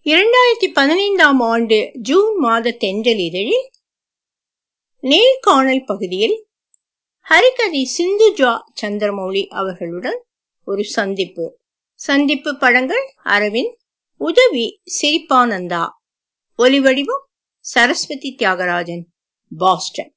இரண்டாயிரத்தி பதினைந்தாம் ஆண்டு ஜூன் மாத தென்றல் இதழில் நேர்காணல் பகுதியில் ஹரிகதை சிந்துஜா சந்திரமௌலி அவர்களுடன் ஒரு சந்திப்பு சந்திப்பு படங்கள் அரவிந்த் உதவி சிரிப்பானந்தா ஒலிவடிவம் சரஸ்வதி தியாகராஜன் பாஸ்டன்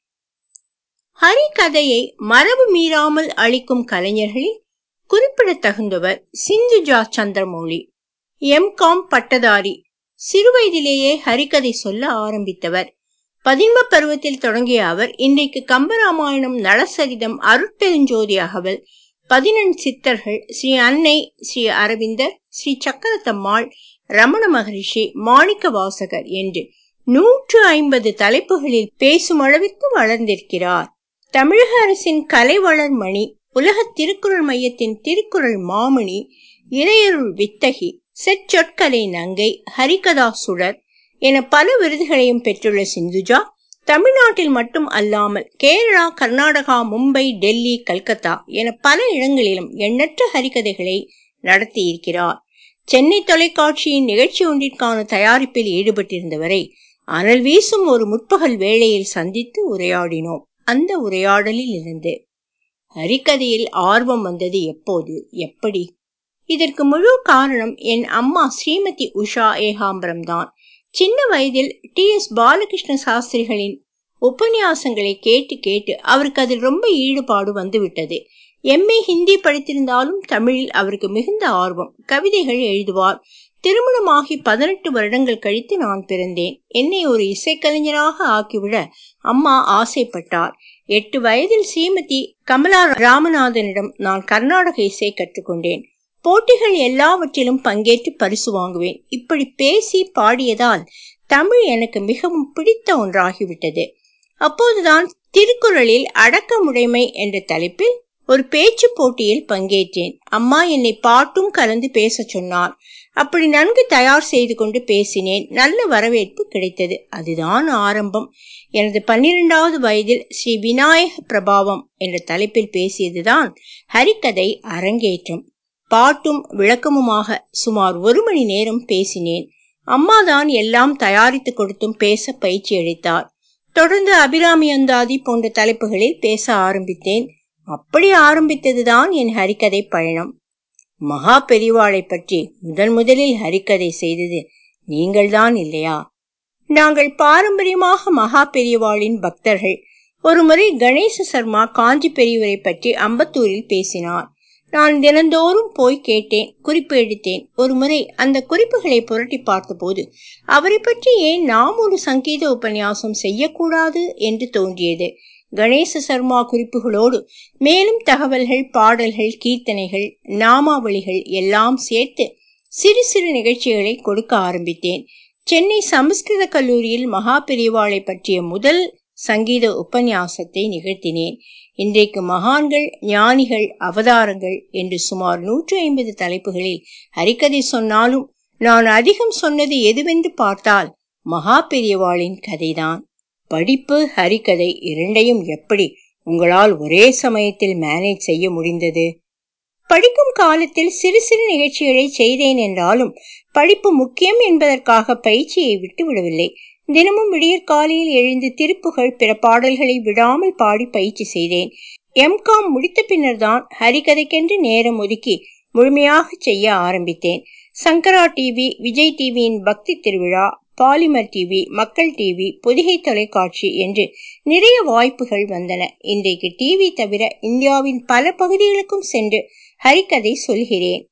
ஹரிகதையை மரபு மீறாமல் அளிக்கும் கலைஞர்களில் குறிப்பிடத்தகுந்தவர் சிந்துஜா சந்திரமௌலி எம்காம் பட்டதாரி சிறுவயதிலேயே ஹரிகதை சொல்ல ஆரம்பித்தவர் பதின்ம பருவத்தில் தொடங்கிய அவர் இன்றைக்கு கம்பராமாயணம் நளசரிதம் அருட்பெருஞ்சோதி அகவல் பதினெண் சித்தர்கள் ஸ்ரீ அன்னை ஸ்ரீ அரவிந்தர் ஸ்ரீ சக்கரத்தம்மாள் ரமண மகரிஷி மாணிக்க வாசகர் என்று நூற்று ஐம்பது தலைப்புகளில் பேசும் அளவிற்கு வளர்ந்திருக்கிறார் தமிழக அரசின் கலை வளர் மணி உலக திருக்குறள் மையத்தின் திருக்குறள் மாமணி இறையருள் வித்தகி செச்சொற்கலை நங்கை ஹரிகதா சுடர் என பல விருதுகளையும் பெற்றுள்ள சிந்துஜா தமிழ்நாட்டில் மட்டும் அல்லாமல் கேரளா கர்நாடகா மும்பை டெல்லி கல்கத்தா என பல இடங்களிலும் எண்ணற்ற ஹரிகதைகளை நடத்தியிருக்கிறார் சென்னை தொலைக்காட்சியின் நிகழ்ச்சி ஒன்றிற்கான தயாரிப்பில் ஈடுபட்டிருந்தவரை அனல் வீசும் ஒரு முற்பகல் வேளையில் சந்தித்து உரையாடினோம் அந்த உரையாடலில் இருந்து ஹரிகதையில் ஆர்வம் வந்தது எப்போது எப்படி இதற்கு முழு காரணம் என் அம்மா ஸ்ரீமதி உஷா ஏகாம்பரம் தான் சின்ன வயதில் டி எஸ் பாலகிருஷ்ண சாஸ்திரிகளின் உபன்யாசங்களை கேட்டு கேட்டு அவருக்கு அதில் ரொம்ப ஈடுபாடு வந்துவிட்டது எம்ஏ ஹிந்தி படித்திருந்தாலும் தமிழில் அவருக்கு மிகுந்த ஆர்வம் கவிதைகள் எழுதுவார் திருமணமாகி பதினெட்டு வருடங்கள் கழித்து நான் பிறந்தேன் என்னை ஒரு இசைக்கலைஞராக ஆக்கிவிட அம்மா ஆசைப்பட்டார் எட்டு வயதில் ஸ்ரீமதி கமலா ராமநாதனிடம் நான் கர்நாடக இசை கற்றுக்கொண்டேன் போட்டிகள் எல்லாவற்றிலும் பங்கேற்று பரிசு வாங்குவேன் இப்படி பேசி பாடியதால் தமிழ் எனக்கு மிகவும் பிடித்த ஒன்றாகிவிட்டது அப்போதுதான் திருக்குறளில் அடக்கமுடைமை என்ற தலைப்பில் ஒரு பேச்சு போட்டியில் பங்கேற்றேன் அம்மா என்னை பாட்டும் கலந்து பேச சொன்னார் அப்படி நன்கு தயார் செய்து கொண்டு பேசினேன் நல்ல வரவேற்பு கிடைத்தது அதுதான் ஆரம்பம் எனது பன்னிரெண்டாவது வயதில் ஸ்ரீ விநாயக பிரபாவம் என்ற தலைப்பில் பேசியதுதான் ஹரிகதை அரங்கேற்றம் பாட்டும் விளக்கமுமாக சுமார் ஒரு மணி நேரம் பேசினேன் அம்மாதான் எல்லாம் தயாரித்து கொடுத்தும் பேச பயிற்சி அளித்தார் தொடர்ந்து அபிராமி அந்தாதி போன்ற தலைப்புகளில் பேச ஆரம்பித்தேன் அப்படி ஆரம்பித்ததுதான் என் ஹரிக்கதை பயணம் மகா பெரிவாளை பற்றி முதன் முதலில் ஹரிக்கதை செய்தது நீங்கள்தான் இல்லையா நாங்கள் பாரம்பரியமாக மகா பெரியவாளின் பக்தர்கள் ஒருமுறை கணேச சர்மா காஞ்சி பெரியவரை பற்றி அம்பத்தூரில் பேசினார் நான் தினந்தோறும் போய் கேட்டேன் குறிப்பு எடுத்தேன் ஒரு முறை அந்த குறிப்புகளை புரட்டி பார்த்தபோது அவரை பற்றி ஏன் நாம் ஒரு சங்கீத உபன்யாசம் செய்யக்கூடாது என்று தோன்றியது கணேச சர்மா குறிப்புகளோடு மேலும் தகவல்கள் பாடல்கள் கீர்த்தனைகள் நாமாவளிகள் எல்லாம் சேர்த்து சிறு சிறு நிகழ்ச்சிகளை கொடுக்க ஆரம்பித்தேன் சென்னை சமஸ்கிருத கல்லூரியில் மகா பெரியவாளை பற்றிய முதல் சங்கீத உபன்யாசத்தை நிகழ்த்தினேன் இன்றைக்கு மகான்கள் ஞானிகள் அவதாரங்கள் என்று சுமார் நூற்றி ஐம்பது தலைப்புகளில் ஹரிக்கதை சொன்னாலும் நான் அதிகம் சொன்னது எதுவென்று பார்த்தால் மகா பெரியவாளின் கதைதான் படிப்பு ஹரிக்கதை இரண்டையும் எப்படி உங்களால் ஒரே சமயத்தில் மேனேஜ் செய்ய முடிந்தது படிக்கும் காலத்தில் சிறு சிறு நிகழ்ச்சிகளை செய்தேன் என்றாலும் படிப்பு முக்கியம் என்பதற்காக பயிற்சியை விட்டு விடவில்லை தினமும் விடியற் காலையில் எழுந்து திருப்புகள் பிற பாடல்களை விடாமல் பாடி பயிற்சி செய்தேன் எம்காம் முடித்த பின்னர் தான் ஹரிகதைக்கென்று நேரம் ஒதுக்கி முழுமையாக செய்ய ஆரம்பித்தேன் சங்கரா டிவி விஜய் டிவியின் பக்தி திருவிழா பாலிமர் டிவி மக்கள் டிவி பொதிகை தொலைக்காட்சி என்று நிறைய வாய்ப்புகள் வந்தன இன்றைக்கு டிவி தவிர இந்தியாவின் பல பகுதிகளுக்கும் சென்று ஹரிகதை சொல்கிறேன்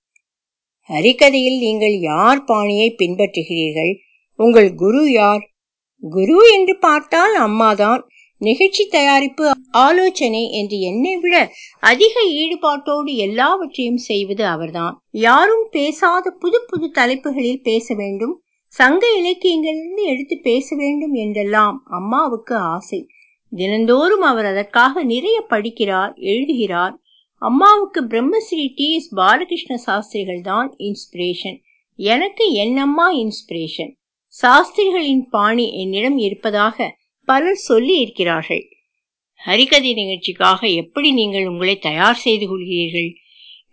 ஹரிகதையில் நீங்கள் யார் பாணியை பின்பற்றுகிறீர்கள் உங்கள் குரு யார் குரு என்று பார்த்தால் அம்மாதான் நிகழ்ச்சி தயாரிப்பு ஆலோசனை என்று என்னை விட அதிக ஈடுபாட்டோடு எல்லாவற்றையும் செய்வது அவர்தான் யாரும் பேசாத புது புது தலைப்புகளில் பேச வேண்டும் சங்க இலக்கியங்களிலிருந்து எடுத்து பேச வேண்டும் என்றெல்லாம் அம்மாவுக்கு ஆசை தினந்தோறும் அவர் அதற்காக நிறைய படிக்கிறார் எழுதுகிறார் அம்மாவுக்கு பிரம்மஸ்ரீ டி எஸ் பாலகிருஷ்ண சாஸ்திரிகள் தான் இன்ஸ்பிரேஷன் எனக்கு என் அம்மா இன்ஸ்பிரேஷன் சாஸ்திரிகளின் பாணி என்னிடம் இருப்பதாக பலர் சொல்லி இருக்கிறார்கள் ஹரிகதை நிகழ்ச்சிக்காக எப்படி நீங்கள் உங்களை தயார் செய்து கொள்கிறீர்கள்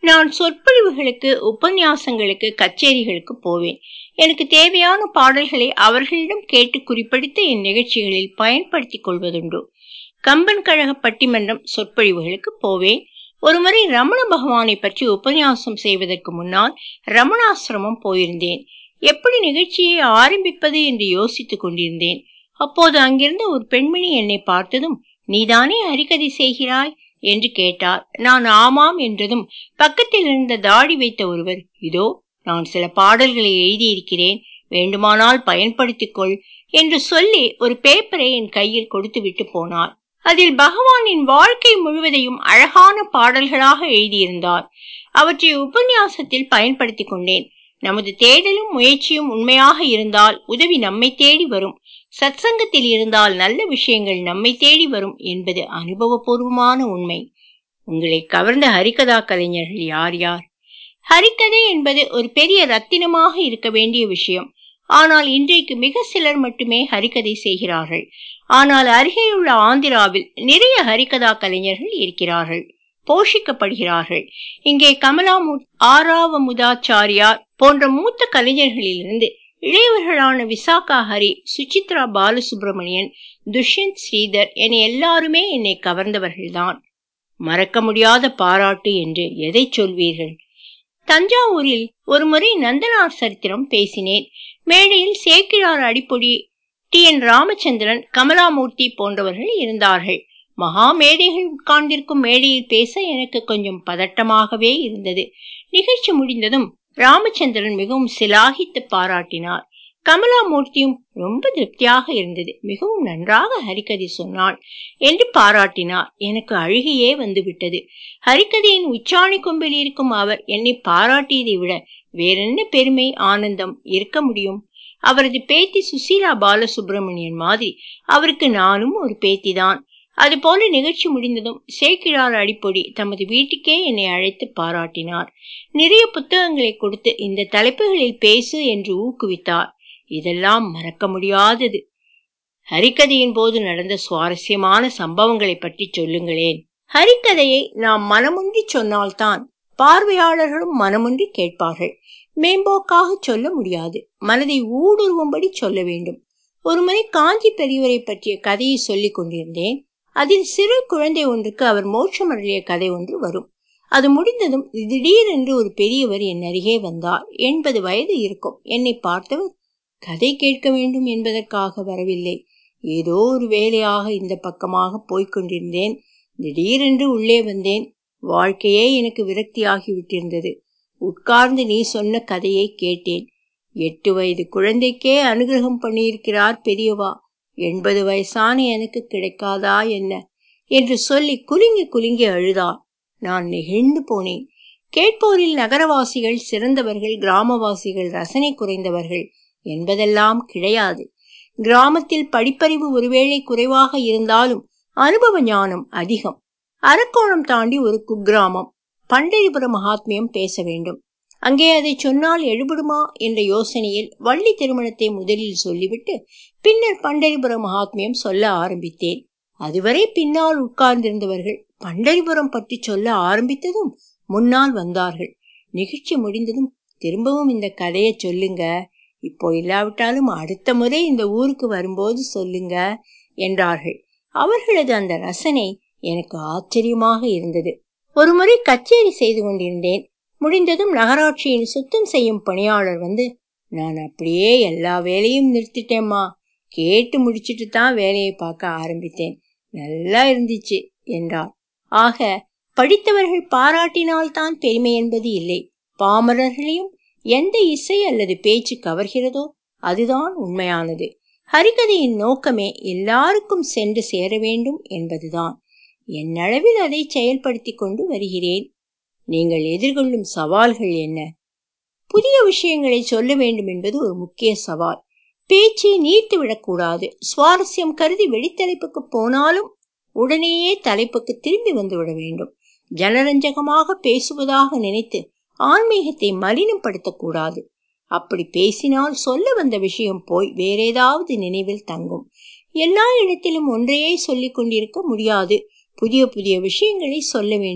நான் சொற்பொழிவுகளுக்கு உபன்யாசங்களுக்கு கச்சேரிகளுக்கு போவேன் எனக்கு தேவையான பாடல்களை அவர்களிடம் கேட்டு குறிப்பிடித்து என் நிகழ்ச்சிகளில் பயன்படுத்திக் கொள்வதுண்டு கம்பன் கழக பட்டிமன்றம் சொற்பொழிவுகளுக்கு போவேன் ஒருமுறை ரமண பகவானை பற்றி உபன்யாசம் செய்வதற்கு முன்னால் ரமணாசிரமம் போயிருந்தேன் எப்படி நிகழ்ச்சியை ஆரம்பிப்பது என்று யோசித்துக் கொண்டிருந்தேன் அப்போது அங்கிருந்த ஒரு பெண்மணி என்னை பார்த்ததும் நீதானே ஹரிகதை செய்கிறாய் என்று கேட்டார் நான் ஆமாம் என்றதும் பக்கத்தில் இருந்த தாடி வைத்த ஒருவர் இதோ நான் சில பாடல்களை எழுதியிருக்கிறேன் வேண்டுமானால் பயன்படுத்திக் கொள் என்று சொல்லி ஒரு பேப்பரை என் கையில் கொடுத்து விட்டு போனார் அதில் பகவானின் வாழ்க்கை முழுவதையும் அழகான பாடல்களாக எழுதியிருந்தார் அவற்றை உபன்யாசத்தில் பயன்படுத்திக் கொண்டேன் நமது தேடலும் முயற்சியும் உண்மையாக இருந்தால் உதவி நம்மை தேடி வரும் சத்சங்கத்தில் இருந்தால் நல்ல விஷயங்கள் நம்மை தேடி வரும் என்பது அனுபவபூர்வமான உண்மை உங்களை கவர்ந்த ஹரிகதா கலைஞர்கள் யார் யார் ஹரிக்கதை என்பது ஒரு பெரிய ரத்தினமாக இருக்க வேண்டிய விஷயம் ஆனால் இன்றைக்கு மிக சிலர் மட்டுமே ஹரிக்கதை செய்கிறார்கள் ஆனால் அருகேயுள்ள ஆந்திராவில் நிறைய ஹரிகதா கலைஞர்கள் இருக்கிறார்கள் போஷிக்கப்படுகிறார்கள் இங்கே கமலாமு ஆராவமுதாச்சாரியார் போன்ற மூத்த கலைஞர்களிலிருந்து இளையவர்களான விசாகா ஹரி சுசித்ரா பாலசுப்ரமணியன் துஷ்யந்த் ஸ்ரீதர் என எல்லாருமே என்னை கவர்ந்தவர்கள்தான் மறக்க முடியாத பாராட்டு என்று எதை சொல்வீர்கள் தஞ்சாவூரில் ஒருமுறை நந்தனார் சரித்திரம் பேசினேன் மேடையில் சேக்கிழார் அடிப்பொடி டி என் ராமச்சந்திரன் கமலாமூர்த்தி போன்றவர்கள் இருந்தார்கள் மகா மேடைகள் உட்கார்ந்திருக்கும் மேடையில் பேச எனக்கு கொஞ்சம் பதட்டமாகவே இருந்தது நிகழ்ச்சி முடிந்ததும் ராமச்சந்திரன் மிகவும் சிலாகித்து பாராட்டினார் கமலாமூர்த்தியும் ரொம்ப திருப்தியாக இருந்தது மிகவும் நன்றாக ஹரிகதை சொன்னாள் என்று பாராட்டினார் எனக்கு அழுகையே வந்துவிட்டது ஹரிகதையின் உச்சாணி கொம்பில் இருக்கும் அவர் என்னை பாராட்டியதை விட வேறென்ன பெருமை ஆனந்தம் இருக்க முடியும் அவரது பேத்தி சுசீலா பாலசுப்ரமணியன் மாதிரி அவருக்கு நானும் ஒரு பேத்திதான் அதுபோல நிகழ்ச்சி முடிந்ததும் சேக்கிழார் அடிப்பொடி தமது வீட்டுக்கே என்னை அழைத்து பாராட்டினார் நிறைய புத்தகங்களை கொடுத்து இந்த தலைப்புகளில் பேசு என்று ஊக்குவித்தார் இதெல்லாம் மறக்க முடியாதது ஹரிக்கதையின் போது நடந்த சுவாரஸ்யமான சம்பவங்களை பற்றி சொல்லுங்களேன் ஹரிக்கதையை நாம் மனமுன்றி சொன்னால்தான் பார்வையாளர்களும் மனமுன்றி கேட்பார்கள் மேம்போக்காக சொல்ல முடியாது மனதை ஊடுருவும்படி சொல்ல வேண்டும் ஒருமுறை காஞ்சி பெரியவரை பற்றிய கதையை சொல்லிக் கொண்டிருந்தேன் அதில் சிறு குழந்தை ஒன்றுக்கு அவர் மோட்சம் அருளிய கதை ஒன்று வரும் அது முடிந்ததும் திடீரென்று ஒரு பெரியவர் என் அருகே வந்தார் எண்பது வயது இருக்கும் என்னை பார்த்தவர் கதை கேட்க வேண்டும் என்பதற்காக வரவில்லை ஏதோ ஒரு வேலையாக இந்த பக்கமாக போய்க் கொண்டிருந்தேன் திடீரென்று உள்ளே வந்தேன் வாழ்க்கையே எனக்கு விரக்தியாகி விட்டிருந்தது உட்கார்ந்து நீ சொன்ன கதையை கேட்டேன் எட்டு வயது குழந்தைக்கே அனுகிரகம் பண்ணியிருக்கிறார் பெரியவா எண்பது வயசான எனக்கு கிடைக்காதா என்ன என்று சொல்லி குலுங்கி குலுங்கி அழுதார் நான் நெகிழ்ந்து போனேன் கேட்போரில் நகரவாசிகள் சிறந்தவர்கள் கிராமவாசிகள் ரசனை குறைந்தவர்கள் என்பதெல்லாம் கிடையாது கிராமத்தில் படிப்பறிவு ஒருவேளை குறைவாக இருந்தாலும் அனுபவ ஞானம் அதிகம் அரக்கோணம் தாண்டி ஒரு குக்கிராமம் பண்டரிபுர மகாத்மியம் பேச வேண்டும் அங்கே அதை சொன்னால் எழுபடுமா என்ற யோசனையில் வள்ளி திருமணத்தை முதலில் சொல்லிவிட்டு பின்னர் பண்டரிபுர மகாத்மியம் சொல்ல ஆரம்பித்தேன் அதுவரை பின்னால் உட்கார்ந்திருந்தவர்கள் பண்டரிபுரம் பற்றி சொல்ல ஆரம்பித்ததும் முன்னால் வந்தார்கள் நிகழ்ச்சி முடிந்ததும் திரும்பவும் இந்த கதையை சொல்லுங்க இப்போ இல்லாவிட்டாலும் அடுத்த முறை இந்த ஊருக்கு வரும்போது சொல்லுங்க என்றார்கள் அவர்களது அந்த ரசனை எனக்கு ஆச்சரியமாக இருந்தது ஒருமுறை கச்சேரி செய்து கொண்டிருந்தேன் முடிந்ததும் நகராட்சியின் சுத்தம் செய்யும் பணியாளர் வந்து நான் அப்படியே எல்லா வேலையும் நிறுத்திட்டேம்மா கேட்டு முடிச்சிட்டு தான் வேலையை பார்க்க ஆரம்பித்தேன் நல்லா இருந்துச்சு என்றார் ஆக படித்தவர்கள் பாராட்டினால்தான் பெருமை என்பது இல்லை பாமரர்களையும் எந்த இசை அல்லது பேச்சு கவர்கிறதோ அதுதான் உண்மையானது ஹரிகதையின் நோக்கமே எல்லாருக்கும் சென்று சேர வேண்டும் என்பதுதான் என்னளவில் அதை செயல்படுத்தி கொண்டு வருகிறேன் நீங்கள் எதிர்கொள்ளும் சவால்கள் என்ன புதிய விஷயங்களை சொல்ல வேண்டும் என்பது ஒரு முக்கிய சவால் பேச்சை நீர்த்து விடக்கூடாது சுவாரஸ்யம் கருதி வெளித்தலைப்புக்கு போனாலும் உடனேயே தலைப்புக்கு திரும்பி வந்து விட வேண்டும் ஜனரஞ்சகமாக பேசுவதாக நினைத்து ஆன்மீகத்தை மலினப்படுத்தக்கூடாது அப்படி பேசினால் சொல்ல வந்த விஷயம் போய் வேறேதாவது நினைவில் தங்கும் எல்லா இடத்திலும் ஒன்றையே சொல்லிக் கொண்டிருக்க முடியாது புதிய புதிய விஷயங்களை சொல்ல வேண்டும்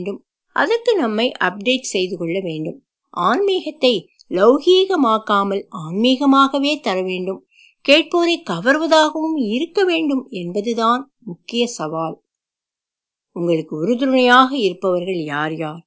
அதற்கு நம்மை அப்டேட் செய்து கொள்ள வேண்டும் ஆன்மீகத்தை லௌகீகமாக்காமல் ஆன்மீகமாகவே தர வேண்டும் கேட்போரை கவர்வதாகவும் இருக்க வேண்டும் என்பதுதான் முக்கிய சவால் உங்களுக்கு உறுதுணையாக இருப்பவர்கள் யார் யார்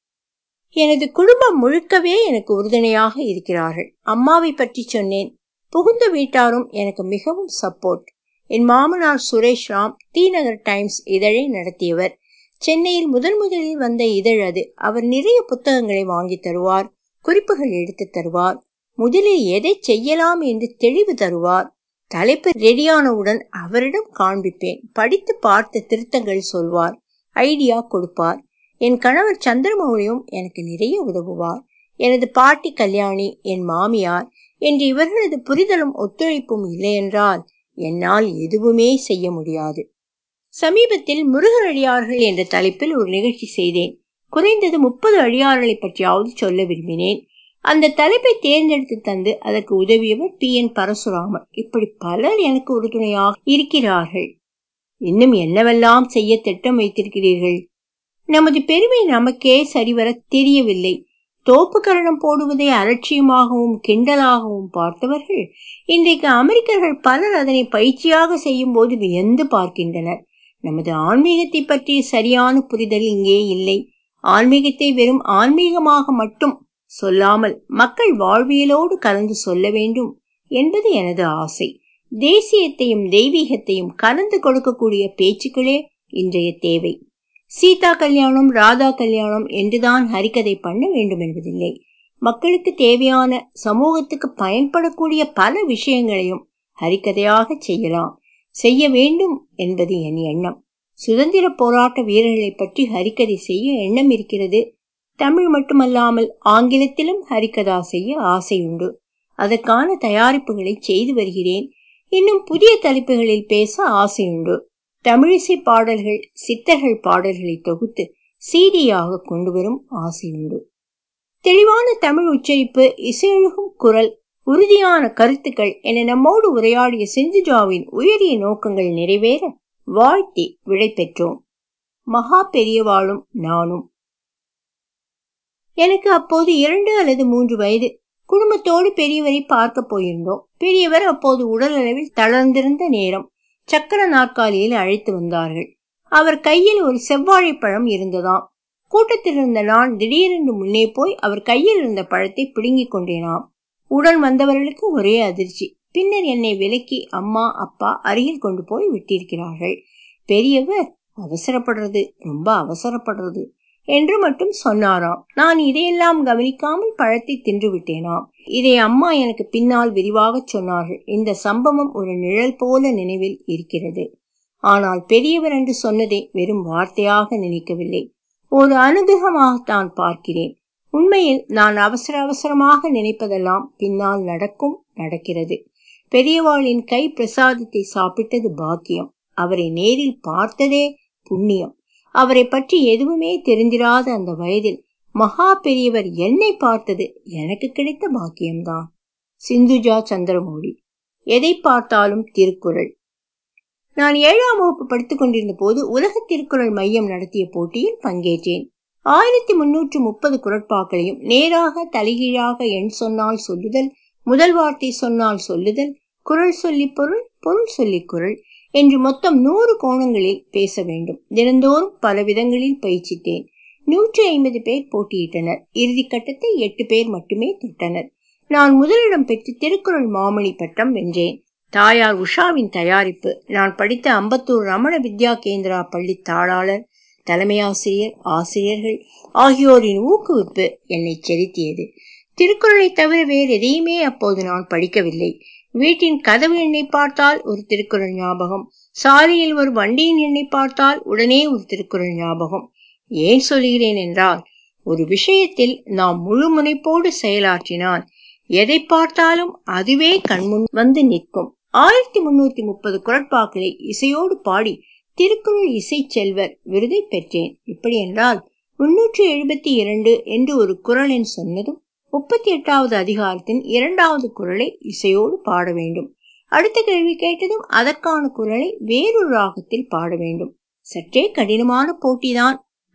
எனது குடும்பம் முழுக்கவே எனக்கு உறுதுணையாக இருக்கிறார்கள் அம்மாவை பற்றி சொன்னேன் புகுந்த வீட்டாரும் எனக்கு மிகவும் சப்போர்ட் என் மாமனார் சுரேஷ் ராம் டி நகர் டைம்ஸ் இதழை நடத்தியவர் சென்னையில் முதன் முதலில் வந்த இதழ் அது அவர் நிறைய புத்தகங்களை வாங்கி தருவார் குறிப்புகள் எடுத்து தருவார் முதலில் எதை செய்யலாம் என்று தெளிவு தருவார் தலைப்பு ரெடியானவுடன் அவரிடம் காண்பிப்பேன் படித்து பார்த்த திருத்தங்கள் சொல்வார் ஐடியா கொடுப்பார் என் கணவர் சந்திரமௌழியும் எனக்கு நிறைய உதவுவார் எனது பாட்டி கல்யாணி என் மாமியார் என்று இவர்களது புரிதலும் ஒத்துழைப்பும் இல்லையென்றால் என்னால் எதுவுமே செய்ய முடியாது சமீபத்தில் முருகர் அடியார்கள் என்ற தலைப்பில் ஒரு நிகழ்ச்சி செய்தேன் குறைந்தது முப்பது அடியார்களை பற்றியாவது சொல்ல விரும்பினேன் அந்த தலைப்பை தேர்ந்தெடுத்து தந்து அதற்கு உதவியவர் பி என் பரசுராமர் இப்படி பலர் எனக்கு உறுதுணையாக இருக்கிறார்கள் இன்னும் என்னவெல்லாம் செய்ய திட்டம் வைத்திருக்கிறீர்கள் நமது பெருமை நமக்கே சரிவர தெரியவில்லை தோப்பு கரணம் போடுவதை அலட்சியமாகவும் கிண்டலாகவும் பார்த்தவர்கள் இன்றைக்கு அமெரிக்கர்கள் பலர் அதனை பயிற்சியாக செய்யும் போது வியந்து பார்க்கின்றனர் நமது ஆன்மீகத்தை பற்றிய சரியான புரிதல் இங்கே இல்லை ஆன்மீகத்தை வெறும் ஆன்மீகமாக மட்டும் சொல்லாமல் மக்கள் வாழ்வியலோடு கலந்து சொல்ல வேண்டும் என்பது எனது ஆசை தேசியத்தையும் தெய்வீகத்தையும் கலந்து கொடுக்கக்கூடிய பேச்சுக்களே இன்றைய தேவை சீதா கல்யாணம் ராதா கல்யாணம் என்றுதான் ஹரிக்கதை பண்ண வேண்டும் என்பதில்லை மக்களுக்கு தேவையான சமூகத்துக்கு பயன்படக்கூடிய பல விஷயங்களையும் ஹரிக்கதையாக செய்யலாம் செய்ய வேண்டும் என்பது என் எண்ணம் சுதந்திர போராட்ட வீரர்களை பற்றி ஹரிக்கதை செய்ய எண்ணம் இருக்கிறது தமிழ் மட்டுமல்லாமல் ஆங்கிலத்திலும் ஹரிக்கதா செய்ய ஆசை உண்டு அதற்கான தயாரிப்புகளை செய்து வருகிறேன் இன்னும் புதிய தலைப்புகளில் பேச ஆசையுண்டு தமிழிசை பாடல்கள் சித்தர்கள் பாடல்களை தொகுத்து சீடியாக கொண்டு வரும் ஆசையுண்டு தெளிவான தமிழ் உச்சரிப்பு இசையொழுகும் குரல் உறுதியான கருத்துக்கள் என நம்மோடு உரையாடிய சிந்துஜாவின் உயரிய நோக்கங்கள் நிறைவேற வாழ்த்தி விடை பெற்றோம் மகா பெரியவாளும் நானும் எனக்கு அப்போது இரண்டு அல்லது மூன்று வயது குடும்பத்தோடு பெரியவரை பார்க்க போயிருந்தோம் பெரியவர் அப்போது உடல் அளவில் தளர்ந்திருந்த நேரம் சக்கர நாற்காலியில் அழைத்து வந்தார்கள் அவர் கையில் ஒரு செவ்வாழைப்பழம் இருந்ததாம் கூட்டத்தில் இருந்த நான் திடீரென்று முன்னே போய் அவர் கையில் இருந்த பழத்தை பிடுங்கிக் கொண்டேனாம் உடன் வந்தவர்களுக்கு ஒரே அதிர்ச்சி பின்னர் என்னை விலக்கி அம்மா அப்பா அருகில் கொண்டு போய் விட்டிருக்கிறார்கள் பெரியவர் அவசரப்படுறது ரொம்ப அவசரப்படுறது என்று மட்டும் சொன்னாராம் நான் இதையெல்லாம் கவனிக்காமல் பழத்தை தின்று விட்டேனாம் இதை அம்மா எனக்கு பின்னால் விரிவாக சொன்னார்கள் இந்த சம்பவம் ஒரு நிழல் போல நினைவில் இருக்கிறது ஆனால் பெரியவர் என்று சொன்னதை வெறும் வார்த்தையாக நினைக்கவில்லை ஒரு அனுகிரகமாகத்தான் பார்க்கிறேன் உண்மையில் நான் அவசர அவசரமாக நினைப்பதெல்லாம் பின்னால் நடக்கும் நடக்கிறது பெரியவாளின் கை பிரசாதத்தை சாப்பிட்டது பாக்கியம் அவரை நேரில் பார்த்ததே புண்ணியம் அவரை பற்றி எதுவுமே தெரிந்திராத அந்த வயதில் மகா பெரியவர் என்னை பார்த்தது எனக்கு கிடைத்த பாக்கியம்தான் சிந்துஜா சந்திரமௌழி எதை பார்த்தாலும் திருக்குறள் நான் ஏழாம் வகுப்பு படித்துக் கொண்டிருந்த போது உலக திருக்குறள் மையம் நடத்திய போட்டியில் பங்கேற்றேன் ஆயிரத்தி முன்னூற்று முப்பது குரட்பாக்களையும் நேராக தலைகீழாக எண் சொன்னால் சொல்லுதல் முதல் வார்த்தை சொன்னால் சொல்லுதல் குரல் சொல்லி பொருள் பொருள் சொல்லி குரல் என்று மொத்தம் நூறு கோணங்களில் பேச வேண்டும் தினந்தோறும் பல விதங்களில் பயிற்சித்தேன் நூற்றி ஐம்பது பேர் போட்டியிட்டனர் இறுதி கட்டத்தை எட்டு பேர் மட்டுமே தொட்டனர் நான் முதலிடம் பெற்று திருக்குறள் மாமணி பட்டம் வென்றேன் தாயார் உஷாவின் தயாரிப்பு நான் படித்த அம்பத்தூர் ரமண வித்யா கேந்திரா பள்ளி தாளாளர் தலைமை ஆசிரியர் ஆசிரியர்கள் ஆகியோரின் ஊக்குவிப்பு என்னை செலுத்தியது திருக்குறளை தவிர வேறு எதையுமே அப்போது நான் படிக்கவில்லை வீட்டின் கதவு எண்ணை பார்த்தால் ஒரு திருக்குறள் ஞாபகம் சாலையில் ஒரு வண்டியின் எண்ணை பார்த்தால் உடனே ஒரு திருக்குறள் ஞாபகம் ஏன் சொல்கிறேன் என்றால் ஒரு விஷயத்தில் நாம் முழு முனைப்போடு செயலாற்றினால் எதை பார்த்தாலும் அதுவே கண்முன் வந்து நிற்கும் ஆயிரத்தி முன்னூத்தி முப்பது குரட்பாக்களை இசையோடு பாடி திருக்குறள் இசை செல்வர் விருதை பெற்றேன் இப்படி என்றால் முன்னூற்றி எழுபத்தி இரண்டு என்று ஒரு குரலின் சொன்னதும் முப்பத்தி எட்டாவது அதிகாரத்தின் இரண்டாவது குரலை இசையோடு பாட வேண்டும் அடுத்த கேள்வி கேட்டதும் அதற்கான குரலை வேறொரு ராகத்தில் பாட வேண்டும் சற்றே கடினமான போட்டிதான்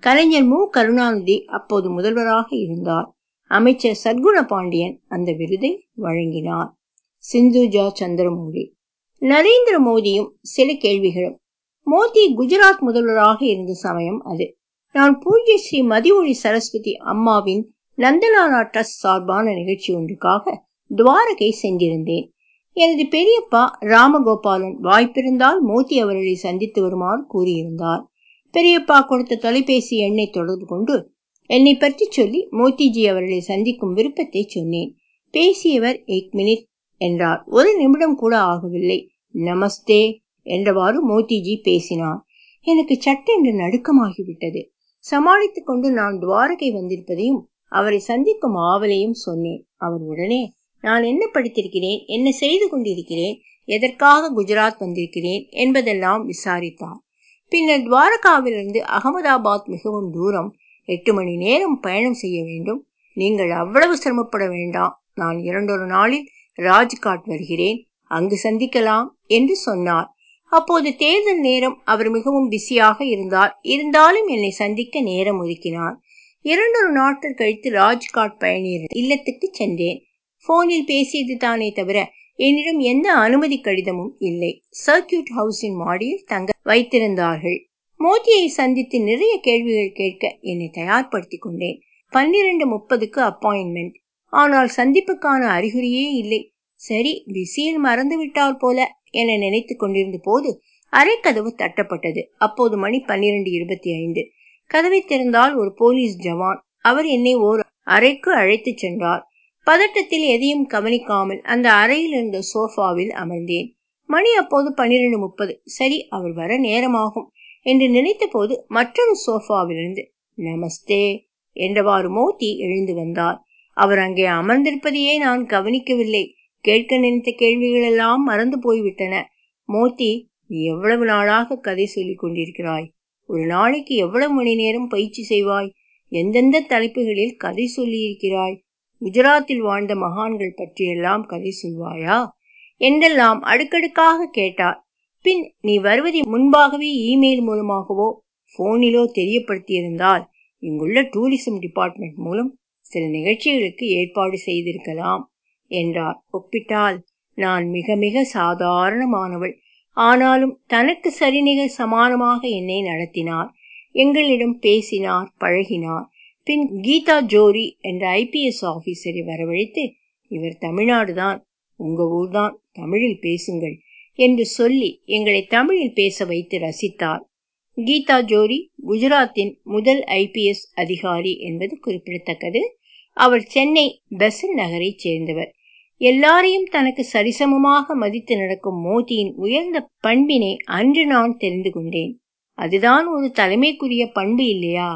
கலைஞர் மு கருணாநிதி அப்போது முதல்வராக இருந்தார் அமைச்சர் சத்குண பாண்டியன் அந்த விருதை வழங்கினார் சிந்துஜா சந்திரமௌலி நரேந்திர மோடியும் சில கேள்விகளும் மோடி குஜராத் முதல்வராக இருந்த சமயம் அது நான் பூஜ்ய ஸ்ரீ மதிவொழி சரஸ்வதி அம்மாவின் நந்தலாலா ட்ரஸ்ட் சார்பான நிகழ்ச்சி ஒன்றுக்காக துவாரகை சென்றிருந்தேன் எனது பெரியப்பா ராமகோபாலன் வாய்ப்பிருந்தால் மோடி அவர்களை சந்தித்து வருமாறு கூறியிருந்தார் பெரியப்பா கொடுத்த தொலைபேசி எண்ணை தொடர்பு கொண்டு என்னை பற்றி சொல்லி மோடிஜி அவர்களை சந்திக்கும் விருப்பத்தை சொன்னேன் பேசியவர் எக் மினிட் என்றார் ஒரு நிமிடம் கூட ஆகவில்லை நமஸ்தே என்றவாறு மோடிஜி பேசினார் எனக்கு சட்டென்று நடுக்கமாகிவிட்டது சமாளித்துக் கொண்டு நான் துவாரகை வந்திருப்பதையும் அவரை சந்திக்கும் ஆவலையும் சொன்னேன் அவர் உடனே நான் என்ன படித்திருக்கிறேன் என்ன செய்து கொண்டிருக்கிறேன் எதற்காக குஜராத் வந்திருக்கிறேன் என்பதெல்லாம் விசாரித்தார் பின்னர் துவாரகாவிலிருந்து அகமதாபாத் மிகவும் தூரம் எட்டு மணி நேரம் பயணம் செய்ய வேண்டும் நீங்கள் அவ்வளவு சிரமப்பட வேண்டாம் நான் இரண்டொரு நாளில் ராஜ்காட் வருகிறேன் அங்கு சந்திக்கலாம் என்று சொன்னார் அப்போது தேர்தல் நேரம் அவர் மிகவும் பிஸியாக இருந்தார் இருந்தாலும் என்னை சந்திக்க நேரம் ஒதுக்கினார் இரண்டொரு நாட்கள் கழித்து ராஜ்காட் பயணியர் இல்லத்துக்கு சென்றேன் போனில் பேசியது தானே தவிர என்னிடம் எந்த அனுமதி கடிதமும் இல்லை சர்க்கியூட் ஹவுஸின் மாடியில் தங்க வைத்திருந்தார்கள் மோதியை சந்தித்து நிறைய கேள்விகள் கேட்க என்னை தயார்படுத்திக் கொண்டேன் பன்னிரண்டு முப்பதுக்கு அப்பாயின்மெண்ட் ஆனால் சந்திப்புக்கான அறிகுறியே இல்லை சரி பிஸியில் மறந்து விட்டால் போல என நினைத்துக் கொண்டிருந்த போது அரைக்கதவு தட்டப்பட்டது அப்போது மணி பன்னிரண்டு இருபத்தி ஐந்து கதவை திறந்தால் ஒரு போலீஸ் ஜவான் அவர் என்னை ஓர் அறைக்கு அழைத்துச் சென்றார் பதட்டத்தில் எதையும் கவனிக்காமல் அந்த அறையில் இருந்த சோஃபாவில் அமர்ந்தேன் மணி அப்போது பன்னிரண்டு முப்பது சரி அவர் வர நேரமாகும் என்று நினைத்த போது மற்றொரு சோஃபாவிலிருந்து நமஸ்தே என்றவாறு மோதி எழுந்து வந்தார் அவர் அங்கே அமர்ந்திருப்பதையே நான் கவனிக்கவில்லை கேட்க நினைத்த கேள்விகள் எல்லாம் மறந்து போய்விட்டன மோத்தி நீ எவ்வளவு நாளாக கதை சொல்லிக் கொண்டிருக்கிறாய் ஒரு நாளைக்கு எவ்வளவு மணி நேரம் பயிற்சி செய்வாய் எந்தெந்த தலைப்புகளில் கதை சொல்லியிருக்கிறாய் குஜராத்தில் வாழ்ந்த மகான்கள் பற்றியெல்லாம் கதை சொல்வாயா என்றெல்லாம் அடுக்கடுக்காக கேட்டார் பின் நீ வருவதை முன்பாகவே இமெயில் மூலமாகவோ போனிலோ தெரியப்படுத்தியிருந்தால் இங்குள்ள டூரிசம் டிபார்ட்மெண்ட் மூலம் சில நிகழ்ச்சிகளுக்கு ஏற்பாடு செய்திருக்கலாம் என்றார் ஒப்பிட்டால் நான் மிக மிக சாதாரணமானவள் ஆனாலும் தனக்கு சரிநிகர் சமானமாக என்னை நடத்தினார் எங்களிடம் பேசினார் பழகினார் பின் கீதா ஜோரி என்ற ஐபிஎஸ் ஆபீசரை வரவழைத்து இவர் தமிழ்நாடுதான் உங்க ஊர்தான் தமிழில் பேசுங்கள் என்று சொல்லி எங்களை தமிழில் பேச வைத்து ரசித்தார் கீதா ஜோரி குஜராத்தின் முதல் ஐபிஎஸ் அதிகாரி என்பது குறிப்பிடத்தக்கது அவர் சென்னை பெசல் நகரைச் சேர்ந்தவர் எல்லாரையும் தனக்கு சரிசமமாக மதித்து நடக்கும் மோதியின் உயர்ந்த பண்பினை அன்று நான் தெரிந்து கொண்டேன் அதுதான் ஒரு தலைமைக்குரிய பண்பு இல்லையா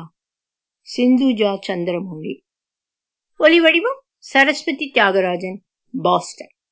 சிந்துஜா சந்திரமௌழி ஒலிவடிவம் சரஸ்வதி தியாகராஜன் பாஸ்டன்